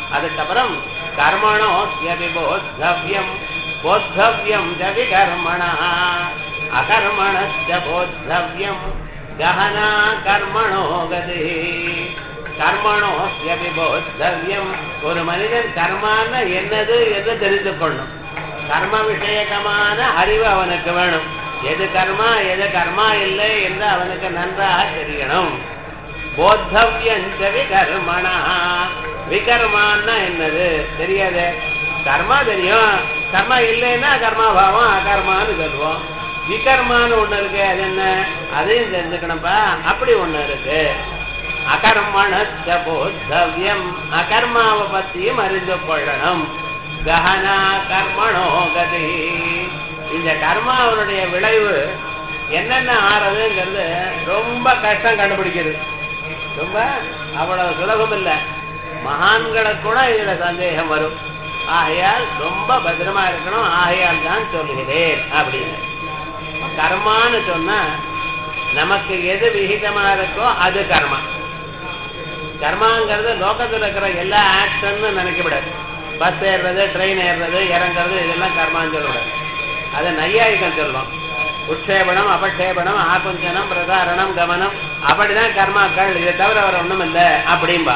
அதுக்கப்புறம் கர்மணோஸ்யபி போத்தவ்யம் போத்தவ்யம் ஜவி கர்மணா அகர்மணஸ்ய போத்தவ்யம் கஹனா கர்மணோ கதி கர்மணோஸ்யபி போத்தவ்யம் ஒரு மனிதன் கர்மான என்னது என்று தெரிந்து கொள்ளணும் கர்ம விஷயகமான அறிவு அவனுக்கு வேணும் எது கர்மா எது கர்மா இல்லை என்று அவனுக்கு நன்றாக தெரியணும் போத்தவ்யஞ்ச விகர்மணா விகர்மான்னா என்னது தெரியாது கர்மா தெரியும் கர்மா இல்லைன்னா கர்மா பாவம் அகர்மான்னு சொல்லுவோம் விகர்மான்னு ஒண்ணு இருக்கு அது என்ன அதையும் தெரிஞ்சுக்கணும்ப்பா அப்படி ஒண்ணு இருக்கு அகர்மணச்ச போத்தவ்யம் அகர்மாவை பத்தியும் அறிந்து கொள்ளணும் கஹனா கர்மணோ கதி இந்த கர்மாவனுடைய விளைவு என்னென்ன ஆறதுங்கிறது ரொம்ப கஷ்டம் கண்டுபிடிக்கிறது ரொம்ப அவ்வளவு சுலபம் இல்ல மகான்களுக்கு கூட இதுல சந்தேகம் வரும் ஆகையால் ரொம்ப பத்திரமா இருக்கணும் ஆகையால் தான் சொல்லுகிறேன் அப்படின்னு கர்மான்னு சொன்னா நமக்கு எது விகிதமா இருக்கோ அது கர்மா கர்மாங்கிறது லோகத்துல இருக்கிற எல்லா ஆக்ஷன்னு நினைக்கப்படாது பஸ் ஏறுறது ட்ரெயின் ஏறுறது இறங்குறது இதெல்லாம் கர்மான்னு சொல்லக்கூடாது அதை நையாயிக்கம் சொல்லுவோம் உட்சேபனம் அபட்சேபனம் ஆகுஞ்சனம் பிரதாரணம் கவனம் அப்படிதான் கர்மாக்கள் இதை தவிர வர ஒண்ணும் இல்ல அப்படிம்பா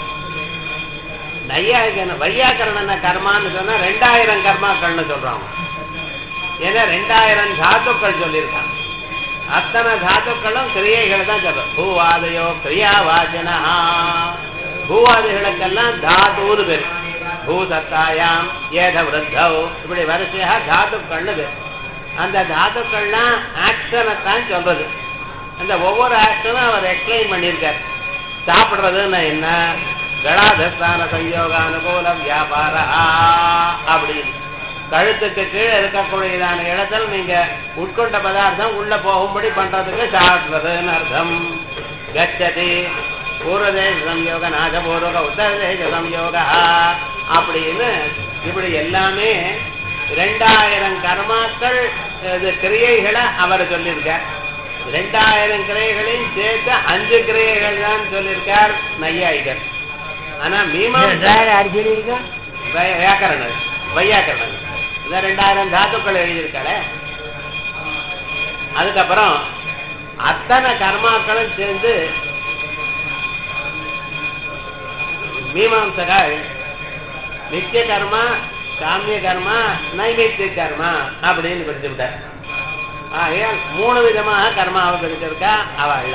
நையாயிகன் வையாக்கரண கர்மான்னு சொன்னா ரெண்டாயிரம் கர்மாக்கள்னு சொல்றாங்க ஏன்னா ரெண்டாயிரம் தாத்துக்கள் சொல்லியிருக்காங்க அத்தனை தாத்துக்களும் கிரியைகள் தான் சொல்றோம் பூவாதையோ கிரியா வாச்சனா பூவாதிகளுக்கெல்லாம் தாத்துன்னு பேரு பூசத்தாயாம் ஏத விருத்தவ் இப்படி வரிசையாக தாத்துக்கள்னு பேரு அந்த தாத்துக்கள்லாம் ஆக்ஷனை தான் சொல்றது அந்த ஒவ்வொரு ஆக்ஷனும் அவர் எக்ஸ்பிளைன் பண்ணியிருக்கார் சாப்பிடுறதுன்னு என்ன கடாதஸ்தான சயோக அனுகூல வியாபார அப்படின்னு கழுத்துக்கு கீழே இருக்கக்கூடியதான இடத்துல நீங்க உட்கொண்ட பதார்த்தம் உள்ள போகும்படி பண்றதுக்கு சாப்பிடுறதுன்னு அர்த்தம் கச்சதி பூர்வதேச சம்யோக நாகபூர்வக உத்தரதேச சம்யோக அப்படின்னு இப்படி எல்லாமே ரெண்டாயிரம் கர்மாக்கள் இது கிரியைகளை அவர் சொல்லியிருக்கார் ரெண்டாயிரம் கிரியைகளையும் சேர்த்து அஞ்சு கிரியைகள் தான் சொல்லியிருக்கார் நையாயிகர் ஆனா மீமாசா யார் சொல்லியிருக்கா வியாக்கரணர் வையாக்கரணர் இந்த ரெண்டாயிரம் தாத்துக்கள் எழுதியிருக்காளே அதுக்கப்புறம் அத்தனை கர்மாக்களும் சேர்ந்து மீமாம்சகால் நித்திய கர்மா சாமிய கர்மா நைவேத்திய கர்மா அப்படின்னு பிரிச்சுவிட்டார் ஆகையால் மூணு விதமாக கர்மாவை பிரிச்சிருக்கா அவள்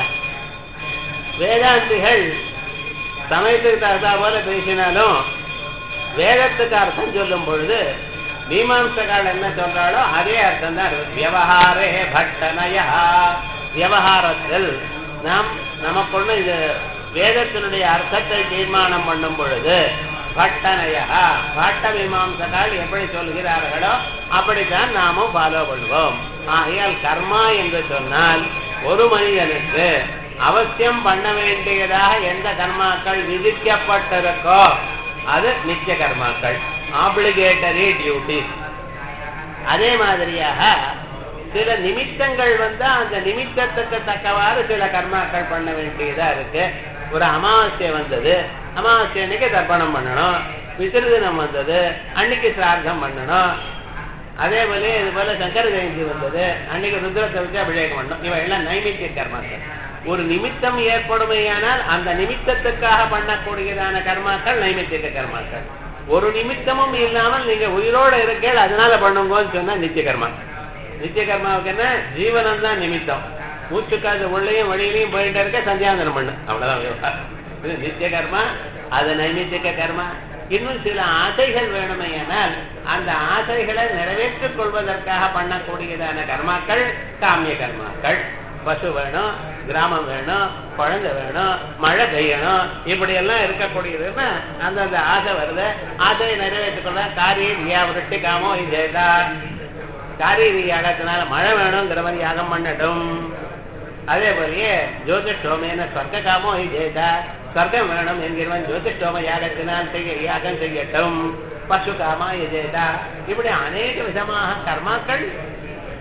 வேதாந்திகள் சமயத்துக்கு தகுந்தா போல பேசினாலும் வேதத்துக்கு அர்த்தம் சொல்லும் பொழுது மீமாம்சகால் என்ன சொல்றாளோ அதே அர்த்தம் தான் இருக்கு வியவஹாரே பட்டனயா வியவஹாரத்தில் நாம் நமக்குள்ள இது வேதத்தினுடைய அர்த்தத்தை தீர்மானம் பண்ணும் பொழுது பட்டனயா பட்ட மீமாம்சகால் எப்படி சொல்கிறார்களோ அப்படித்தான் நாமும் ஃபாலோ பண்ணுவோம் ஆகையால் கர்மா என்று சொன்னால் ஒரு மனிதனுக்கு அவசியம் பண்ண வேண்டியதாக எந்த கர்மாக்கள் விதிக்கப்பட்டிருக்கோ அது நித்திய கர்மாக்கள் ஆப்ளிகேட்டரி டியூட்டிஸ் அதே மாதிரியாக சில நிமித்தங்கள் வந்தா அந்த நிமித்தத்துக்கு தக்கவாறு சில கர்மாக்கள் பண்ண வேண்டியதா இருக்கு ஒரு அமாவாசை வந்தது அமாவாசை அன்னைக்கு தர்ப்பணம் பண்ணணும் விசர்ஜனம் வந்தது அன்னைக்கு சிரார்த்தம் பண்ணணும் அதே போல இது போல சங்கர ஜெயந்தி வந்தது அன்னைக்கு ருத்ரத்தை வச்சு அபிஷேகம் பண்ணணும் இவ எல்லாம் நைமித்திய கர்மாக்கள் ஒரு நிமித்தம் ஏற்படுமையானால் அந்த நிமித்தத்துக்காக பண்ணக்கூடியதான கர்மாக்கள் நைமித்திய கர்மாக்கள் ஒரு நிமித்தமும் இல்லாமல் நீங்க உயிரோட இருக்கீள் அதனால பண்ணுங்கன்னு சொன்னா நித்திய கர்மா நித்திய கர்மாவுக்கு என்ன ஜீவனம் தான் நிமித்தம் மூச்சுக்காது உள்ளையும் வழியிலையும் போயிட்டே இருக்க சந்தியாந்தனம் பண்ணு அவ்வளவுதான் விவகாரம் இது நித்திய கர்மா அது நைமித்திக கர்மா இன்னும் சில ஆசைகள் வேணுமையானால் அந்த ஆசைகளை நிறைவேற்றிக் கொள்வதற்காக பண்ணக்கூடியதான கர்மாக்கள் காமிய கர்மாக்கள் பசு வேணும் கிராமம் வேணும் குழந்தை வேணும் மழை பெய்யணும் இப்படி எல்லாம் இருக்கக்கூடியதுன்னா அந்தந்த ஆசை வருது ஆசையை நிறைவேற்றிக் கொள்ள காரிய ரியா விருட்டி காமோ இதேதா காரிய யாகத்தினால மழை வேணுங்கிற மாதிரி யாகம் பண்ணட்டும் அதே போலயே ஜோதிஷ்டோமேன சொர்க்க காமோ இதேதா சொர்க்கம் வேணும் என்கிறவன் ஜோதிஷ்டோம யாகத்தினால் செய்ய யாகம் செய்யட்டும் பசு காமா இதேதா இப்படி அநேக விதமாக கர்மாக்கள்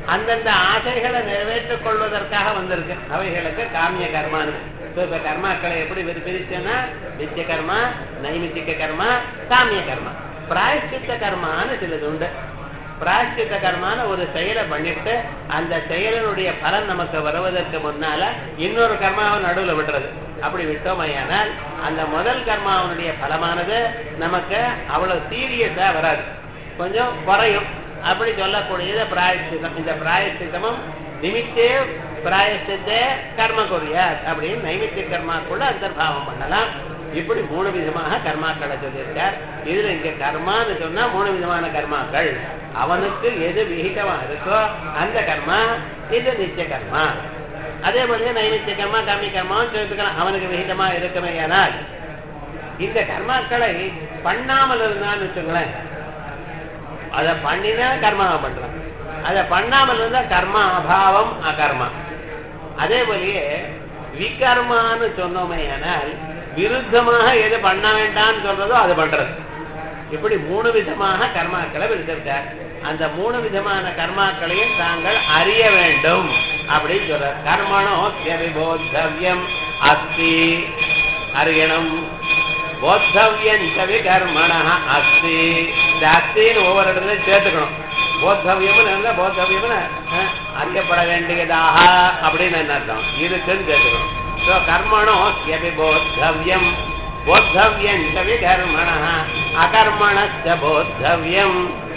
அந்தந்த ஆசைகளை நிறைவேற்றிக் கொள்வதற்காக வந்திருக்கு அவைகளுக்கு காமிய கர்மான்னு இப்ப இப்ப கர்மாக்களை எப்படி பிரி- பிரிச்சோன்னா நித்திய கர்மா நைமித்திக கர்மா காமிய கர்மா பிராயஷ்சித்த கர்மான்னு சிலது உண்டு பிராயஷ்சித்த கர்மான ஒரு செயலை பண்ணிட்டு அந்த செயலினுடைய பலன் நமக்கு வருவதற்கு முன்னால இன்னொரு கர்மாவை நடுவுல விடுறது அப்படி விட்டோமையானால் அந்த முதல் கர்மாவனுடைய பலமானது நமக்கு அவ்வளவு சீரியஸா வராது கொஞ்சம் குறையும் அப்படி சொல்லக்கூடியது பிராயஷ்சித்தம் இந்த பிராயஷ்சித்தமும் நிமித்தே பிராயஷ்சித்தே கர்ம கொரியார் அப்படின்னு நைமித்திய கர்மா கூட அந்தர்பாவம் பண்ணலாம் இப்படி மூணு விதமாக கர்மாக்களை சொல்லியிருக்கார் இதுல இங்க கர்மான்னு சொன்னா மூணு விதமான கர்மாக்கள் அவனுக்கு எது விகிதமா இருக்கோ அந்த கர்மா இது நித்திய கர்மா அதே போல நைமித்திய கர்மா காமி கர்மாவும் சேர்த்துக்கலாம் அவனுக்கு விகிதமா இருக்குமே ஆனால் இந்த கர்மாக்களை பண்ணாமல் இருந்தான்னு வச்சுங்களேன் அதை பண்ணினா கர்மாவை பண்றான் அதை பண்ணாமல் இருந்தா கர்மா அபாவம் அகர்மா அதே போலயே விகர்மான்னு சொன்னோமே ஆனால் விருத்தமாக எது பண்ண வேண்டாம்னு சொல்றதோ அது பண்றது இப்படி மூணு விதமாக கர்மாக்களை விடுத்திருக்கார் அந்த மூணு விதமான கர்மாக்களையும் தாங்கள் அறிய வேண்டும் அப்படின்னு சொல்றார் கர்மணோ போத்தவியம் அஸ்தி அறியணும் போத்தவியம் விகர்மண அஸ்தி இந்த அஸ்தின்னு ஒவ்வொரு இடத்துலையும் சேர்த்துக்கணும் போத்தவியம்னு இருந்தா போத்தவியம்னு அஹ், அறியப்பட வேண்டியதாக அப்படின்னு என்ன அர்த்தம் இருக்குன்னு சேர்த்துக்கணும் ஸோ கர்மணோ போத்தவியம் போத்தவியம் விகர்மண அகர்மணஸ்த போத்தவியம்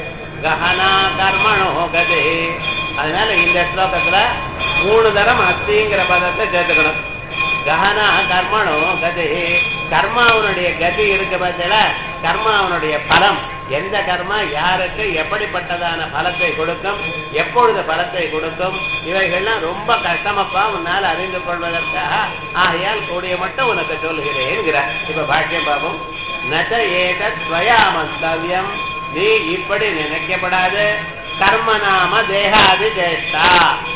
கஹனா கர்மணோ கதே அதனால இந்த ஸ்லோகத்துல மூணு தரம் அஸ்திங்கிற பதத்தை சேர்த்துக்கணும் கஹனா கர்மணோ கதே கர்மாவனுடைய கதி இருக்கு பார்த்தல கர்மாவனுடைய பலம் எந்த கர்மா யாருக்கு எப்படிப்பட்டதான பலத்தை கொடுக்கும் எப்பொழுது பலத்தை கொடுக்கும் இவைகள்லாம் ரொம்ப கஷ்டமப்பா உன்னால் அறிந்து கொள்வதற்காக ஆகையால் கூடிய மட்டும் உனக்கு சொல்கிறேன்கிறார் இப்ப பாஷ்யம் பாபம் நச்ச ஏதத் ஸ்வயா மந்தவியம் நீ இப்படி நினைக்கப்படாது கர்ம நாம தேகாதி சேஷ்டா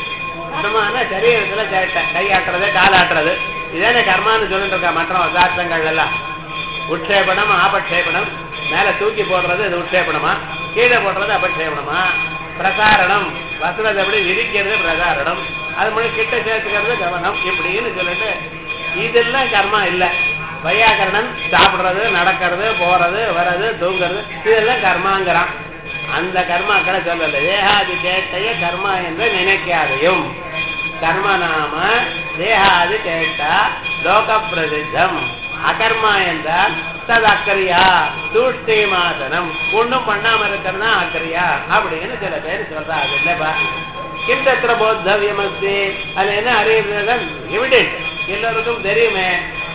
கர்மான சரீரத்துல சேட்டை கையாட்டுறது காலாட்டுறது இதானே கர்மான்னு சொல்லிட்டு இருக்கா மற்ற பதார்த்தங்கள் எல்லாம் உட்சேபணம் ஆபட்சேபணம் மேல தூக்கி போடுறது இது உட்சேபணமா கீழே போடுறது அபட்சேபணமா பிரசாரணம் வசனத்தை எப்படி விரிக்கிறது பிரசாரணம் அது மாதிரி கிட்ட சேர்த்துக்கிறது கவனம் இப்படின்னு சொல்லிட்டு இதெல்லாம் கர்மா இல்ல வையாகரணன் சாப்பிடுறது நடக்கிறது போறது வர்றது தூங்குறது இதெல்லாம் கர்மாங்கிறான் அந்த கர்மாக்களை சொல்லல தேகாதி சேட்டைய கர்மா என்று நினைக்காதையும் கர்ம நாம தேகாதி சேட்டா லோக பிரசித்தம் அகர்மா என்றால் தது அக்கரியா தூஷ்டி மாசனம் ஒண்ணும் பண்ணாம இருக்கிறதா அக்கரியா அப்படின்னு சில பேர் சொல்றா அது என்னப்பா கிண்டத்திர போத்தவியம் அஸ்தி அது என்ன அறியுறது எவிடென்ட் எல்லோருக்கும் தெரியுமே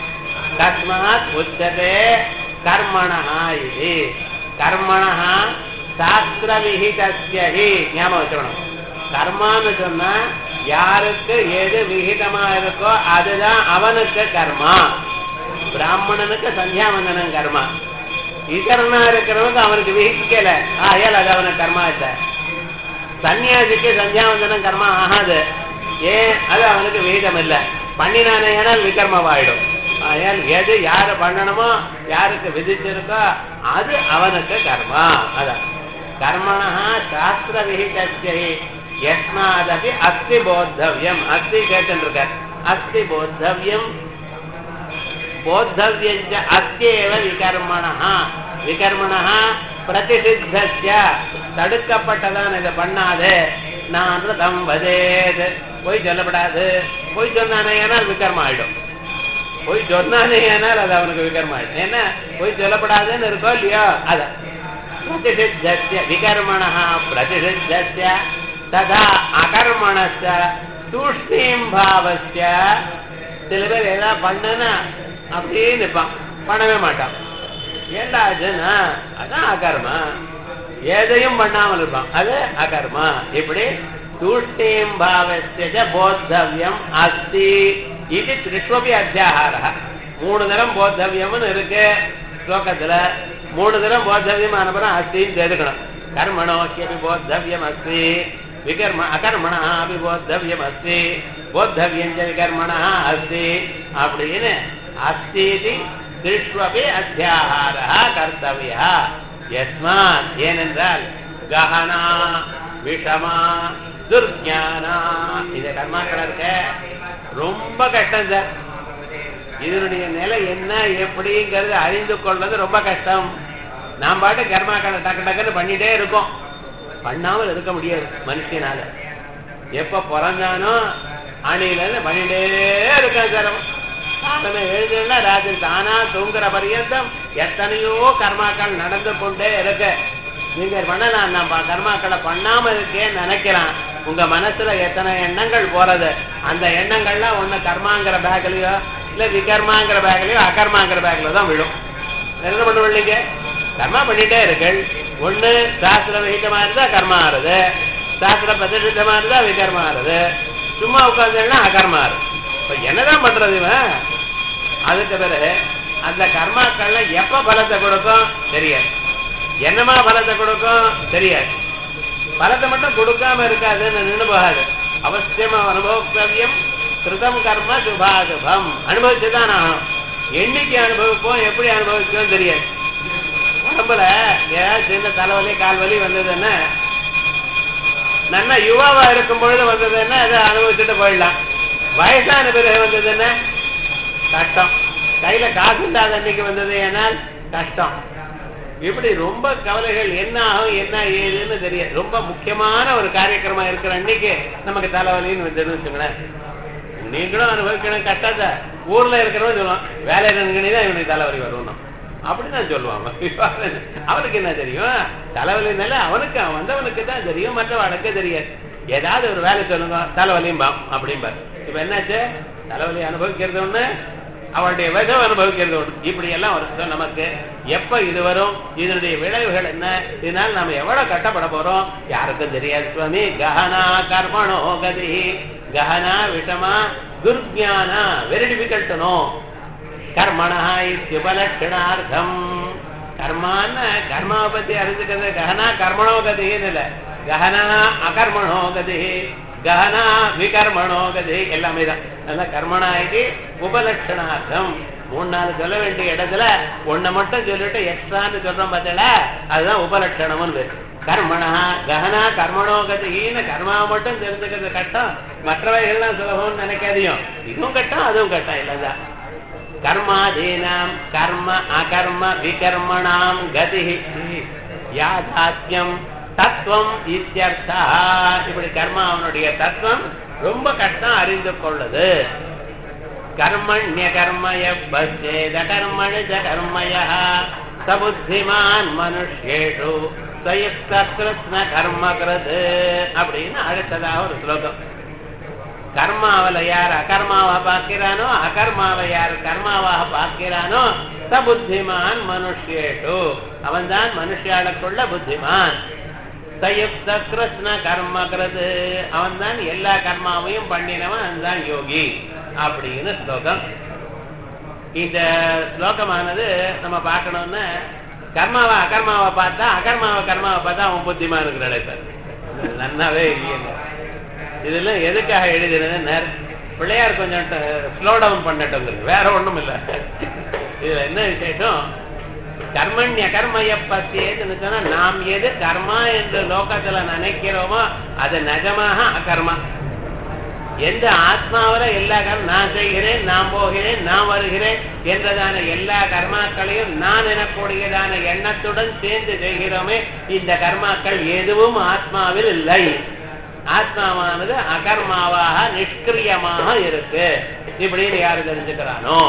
தஸ்மாத் உச்சதே கர்மணா இது கர்மணா சாஸ்திர விகிதஸ்யஹி ஞாபகம் வச்சுக்கணும் கர்மான்னு சொன்னா யாருக்கு எது விகிதமா இருக்கோ அதுதான் அவனுக்கு கர்மா பிராமணனுக்கு சந்தியாவந்தனம் கர்மா இதரனா இருக்கிறவனுக்கு அவனுக்கு விகிக்கல ஆயால் அது அவனுக்கு கர்மா இல்லை சன்னியாசிக்கு சந்தியாவந்தனம் கர்மா ஆகாது ஏன் அது அவனுக்கு விகிதம் இல்லை பண்ணினானே ஏனால் விகர்மமாயிடும் ஆயால் எது யாரு பண்ணணுமோ யாருக்கு விதிச்சிருக்கோ அது அவனுக்கு கர்மா அதான் கர்மணா சாஸ்திர விகிதஸ்யை யஸ்மாதபி அஸ்தி போத்தவியம் அஸ்தி கேட்டு அஸ்தி போத்தவியம் போத்தவியஞ்ச அஸ்யேவ விகர்மணா விகர்மணா பிரதிஷித்தஸ்ய தடுக்கப்பட்டதான் இதை பண்ணாது நான் தம் வதேது போய் சொல்லப்படாது போய் சொன்னானே ஏனால் விகர்மம் ஆயிடும் போய் சொன்னானே ஏனால் அது அவனுக்கு விகர்மம் ஆயிடும் ஏன்னா போய் சொல்லப்படாதுன்னு இருக்கோ இல்லையோ அதான் प्रतिषिद्धस्य विकर्मणः प्रतिषिद्धस्य तथा अकर्मणस्य तूष्णीं भावस्य சில பேர் ஏதாவது பண்ணனா அப்படியே நிற்பான் பண்ணவே மாட்டான் ஏண்டா ஆச்சுன்னா அதான் அகர்மா எதையும் பண்ணாமல் இருப்பான் அது அகர்மா இப்படி தூஷ்ணீம் பாவஸ்ய போத்தவியம் அஸ்தி இது திருஷ்வபி அத்தியாகார மூணு தரம் போத்தவியம்னு இருக்கு ஸ்லோகத்துல மூணு தரம் போத்தவியம் அனுப்புறம் அஸ்தின்னு சேர்த்துக்கணும் கர்மணோக்கியபி போத்தவியம் அஸ்தி விகர்ம அகர்மணா அபி போத்தவியம் அஸ்தி போத்தவியஞ்ச விகர்மணா அஸ்தி அப்படின்னு அஸ்தீதி திருஷ்வபி அத்தியாகாரா கர்த்தவியா யஸ்மாத் ஏனென்றால் கஹனா விஷமா துர்ஞானா இந்த கர்மாக்கள் இருக்க ரொம்ப கஷ்டம் சார் இதனுடைய நிலை என்ன எப்படிங்கிறது அறிந்து கொள்வது ரொம்ப கஷ்டம் நாம் பாட்டு கர்மாக்களை டக்கு டக்குன்னு பண்ணிட்டே இருக்கோம் பண்ணாமல் இருக்க முடியாது மனுஷனால எப்ப பிறந்தானோ அணில இருந்து பண்ணிட்டே இருக்கான் சார் அவன். காலமே எழுதுனா ராத்திரி தானா தூங்குற பரியந்தம் எத்தனையோ கர்மாக்கள் நடந்து கொண்டே இருக்கு நீங்க பண்ணலாம் நான் ப- கர்மாக்களை பண்ணாம இருக்கேன்னு நினைக்கிறான் உங்க மனசுல எத்தனை எண்ணங்கள் போறது அந்த எண்ணங்கள்லாம் ஒண்ணு கர்மாங்கிற பேக்லயோ இல்ல விகர்மாங்கிற பேக்லயோ அகர்மாங்கிற பேக்ல தான் விழும் என்ன பண்ணுவோம் நீங்க கர்மா பண்ணிட்டே இருக்கள் ஒண்ணு சாஸ்திர விகிதமா இருந்தா கர்மா ஆறுது சாஸ்திர பிரதிஷ்டமா இருந்தா விகர்மா ஆறுது சும்மா உட்கார்ந்தா அகர்மா ஆறுது இப்ப என்னதான் பண்றது இவன் அதுக்கு பிறகு அந்த கர்மாக்கள்ல எப்ப பலத்தை கொடுக்கும் தெரியாது என்னமா பலத்தை கொடுக்கும் தெரியாது பலத்தை மட்டும் கொடுக்காம இருக்காதுன்னு நின்று போகாது அவசியமா அனுபவத்தவியம் கிருதம் கர்ம சுபாசுபம் அனுபவிச்சுதான் ஆகணும் என்னைக்கு அனுபவிப்போம் எப்படி அனுபவிச்சோம் தெரியாது உடம்புல ஏதாவது சின்ன தலைவலி கால்வலி வந்ததுன்னா நல்லா யுவாவா இருக்கும் பொழுது வந்ததுன்னா அதை அனுபவிச்சுட்டு போயிடலாம் வயசான பிறகு வந்ததுன்னா கஷ்டம் கையில காசு இல்லாத அன்னைக்கு வந்தது ஏனால் கஷ்டம் இப்படி ரொம்ப கவலைகள் என்ன ஆகும் என்ன ஏதுன்னு தெரியாது ரொம்ப முக்கியமான ஒரு காரியக்கிரமா இருக்கிற அன்னைக்கு நமக்கு தலைவலின்னு வந்ததுன்னு வச்சுங்களேன் நீங்களும் அனுபவிக்கணும் கஷ்டத்தை ஊர்ல இருக்கிறவன் சொல்லுவான் வேலையில நின்று தான் இவனுக்கு தலைவலி வரணும் அப்படிதான் சொல்லுவான் அவனுக்கு என்ன தெரியும் தலைவலினால அவனுக்கு அவன் வந்தவனுக்கு தான் தெரியும் மற்றவனுக்கு தெரியாது ஏதாவது ஒரு வேலை சொல்லுங்க தலைவலியும் பாம் அப்படிம்பார் இப்ப என்னாச்சு தலைவலி அனுபவிக்கிறது ஒண்ணு அவளுடைய விஷம் அனுபவிக்கிறது ஒண்ணு இப்படி எல்லாம் வரும் நமக்கு எப்ப இது வரும் இதனுடைய விளைவுகள் என்ன இதனால நாம எவ்வளவு கட்டப்பட போறோம் யாருக்கும் தெரியாது சுவாமி கஹனா கர்மணோ கதி கஹனா விஷமா துர்ஜானா வெரி டிஃபிகல்ட் டு நோ கர்மணா இத்தியுபலட்சணார்த்தம் கர்மான்னு கர்மாவை பத்தி அறிஞ்சுக்கிறது கஹனா கர்மணோ கதின்னு இல்ல கஹனா அகர்மணோ கதி கஹனா விகர்மணோ கதி எல்லாமே தான் அதனால கர்மணா இது உபலட்சணார்த்தம் மூணு நாலு சொல்ல வேண்டிய இடத்துல ஒன்ன மட்டும் சொல்லிட்டு எக்ஸ்ட்ரான்னு சொல்றோம் பார்த்தல அதுதான் உபலட்சணம்னு பேரு கர்மணா கஹனா கர்மணோ கதின்னு கர்மாவை மட்டும் தெரிஞ்சுக்கிறது கட்டம் மற்றவைகள்லாம் சுலபம்னு நினைக்காதையும் இதுவும் கட்டம் அதுவும் கட்டம் இல்லைதான் கர்மாதீனாம் கர்ம அகர்ம விகர்மணாம் கதி யாதாத்யம் தத்துவம் இத்தியர்த்தா இப்படி கர்மா அவனுடைய தத்துவம் ரொம்ப கஷ்டம் அறிந்து கொள்ளுது கர்மண்ய கர்மய பஸ்யேத கர்மணி ஜ கர்மய சபுத்திமான் மனுஷேஷு சயுக்த கிருஷ்ண கர்ம கிருது அப்படின்னு அடுத்ததாக ஒரு ஸ்லோகம் கர்மாவில யார் அகர்மாவா பார்க்கிறானோ அகர்மாவை யார் கர்மாவாக பார்க்கிறானோ ச புத்திமான் மனுஷேஷு அவன்தான் மனுஷியாளுக்குள்ள புத்திமான் சயுக்த கிருஷ்ண கர்ம கிருது அவன்தான் எல்லா கர்மாவையும் பண்ணினவன் அவன்தான் யோகி அப்படின்னு ஸ்லோகம் இந்த ஸ்லோகமானது நம்ம பார்க்கணும்னா கர்மாவை அகர்மாவை பார்த்தா அகர்மாவை கர்மாவை பார்த்தா அவன் புத்திமான் இருக்கிறாளே சார் நன்னாவே இல்லையே இதெல்லாம் எதுக்காக எழுதினது பிள்ளையார் கொஞ்சம் ஸ்லோ டவுன் பண்ணட்டும் வேற ஒண்ணும் இல்ல இதுல என்ன விசேஷம் கர்மண்ய கர்மய பத்தியேன்னு சொன்னா நாம் எது கர்மா என்று லோகத்துல நினைக்கிறோமோ அது நிஜமாக அகர்மா எந்த ஆத்மாவில எல்லா கர்ம நான் செய்கிறேன் நான் போகிறேன் நான் வருகிறேன் என்றதான எல்லா கர்மாக்களையும் நான் எனக்கூடியதான எண்ணத்துடன் சேர்ந்து செய்கிறோமே இந்த கர்மாக்கள் எதுவும் ஆத்மாவில் இல்லை ஆத்மாவானது அகர்மாவாக நிஷ்கிரியமாக இருக்கு இப்படின்னு யாரு தெரிஞ்சுக்கிறானோ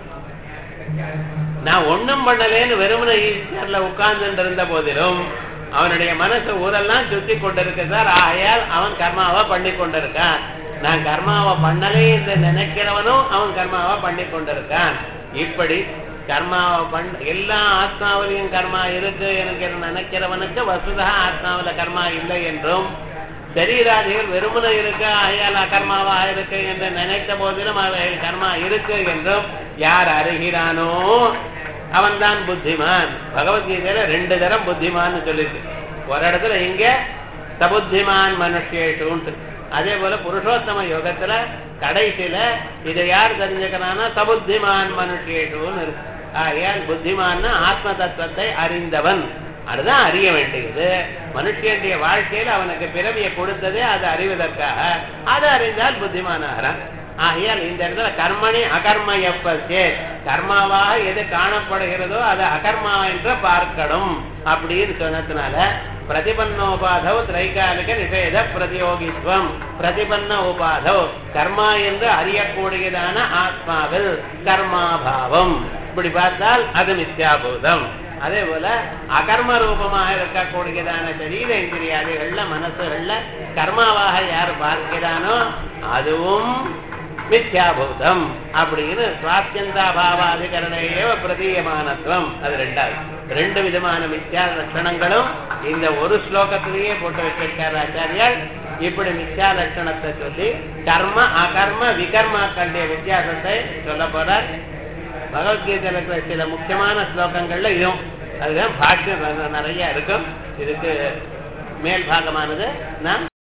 நான் ஒண்ணும் பண்ணலேன்னு வெறுமன ஈஸ்வர்ல உட்கார்ந்து இருந்த போதிலும் அவனுடைய மனசு ஊரெல்லாம் சுத்தி கொண்டிருக்கு சார் ஆகையால் அவன் கர்மாவா பண்ணி கொண்டிருக்கான் நான் கர்மாவை பண்ணலே என்று நினைக்கிறவனும் அவன் கர்மாவா பண்ணி கொண்டிருக்கான் இப்படி கர்மாவை பண்ண எல்லா ஆத்மாவிலையும் கர்மா இருக்கு எனக்கு நினைக்கிறவனுக்கு வசுதா ஆத்மாவில கர்மா இல்லை என்றும் சரீராதிகள் வெறுமனை இருக்கு ஆயால் அகர்மாவா இருக்கு என்று நினைத்த போதிலும் அவைகள் கர்மா இருக்கு என்றும் யார் அறிகிறானோ அவன்தான் புத்திமான் பகவத்கீதையில ரெண்டு தரம் புத்திமான்னு சொல்லிருக்கு ஒரு இடத்துல இங்க சபுத்திமான் மனுஷேஷுன்ட்டு அதே போல புருஷோத்தம யோகத்துல கடைசியில இதை யார் தெரிஞ்சுக்கிறானா சபுத்திமான் மனுஷேஷுன்னு இருக்கு ஆகையால் புத்திமான்னா ஆத்ம தத்துவத்தை அறிந்தவன் அதுதான் அறிய வேண்டியது மனுஷனுடைய வாழ்க்கையில அவனுக்கு பிறவியை கொடுத்ததே அதை அறிவதற்காக அதை அறிந்தால் புத்திமானாகிறான் ஆகையால் இந்த இடத்துல கர்மணி அகர்ம எப்பே கர்மாவாக எது காணப்படுகிறதோ அது அகர்மா என்று பார்க்கணும் அப்படின்னு சொன்னதுனால பிரதிபன்னோபாதவ் திரைகாலிக நிஷேத பிரதியோகித்துவம் பிரதிபன்ன உபாதவ் கர்மா என்று அறியக்கூடியதான ஆத்மாவில் கர்மாபாவம் இப்படி பார்த்தால் அது மித்யாபூதம் அதே போல அகர்ம ரூபமாக இருக்கக்கூடியதான சரீர இந்திரியாதிகள்ல மனசுகள்ல கர்மாவாக யார் பார்க்கிறானோ அதுவும் மித்யாபூதம் அப்படின்னு சுவாத்தியந்தா பாவாதிகரணையேவ பிரதீயமானத்துவம் அது ரெண்டாவது ரெண்டு விதமான மித்யா லட்சணங்களும் இந்த ஒரு ஸ்லோகத்திலேயே போட்டு வச்சிருக்கார் ஆச்சாரியால் இப்படி மித்யா லட்சணத்தை சொல்லி கர்ம அகர்ம விகர்மாக்களுடைய வித்தியாசத்தை சொல்ல போறார் பகவத்கீதையில் இருக்கிற சில முக்கியமான ஸ்லோகங்கள்ல இதுவும் அதுதான் பாஷ்யம் நிறைய இருக்கும் இதுக்கு மேல் பாகமானது நான்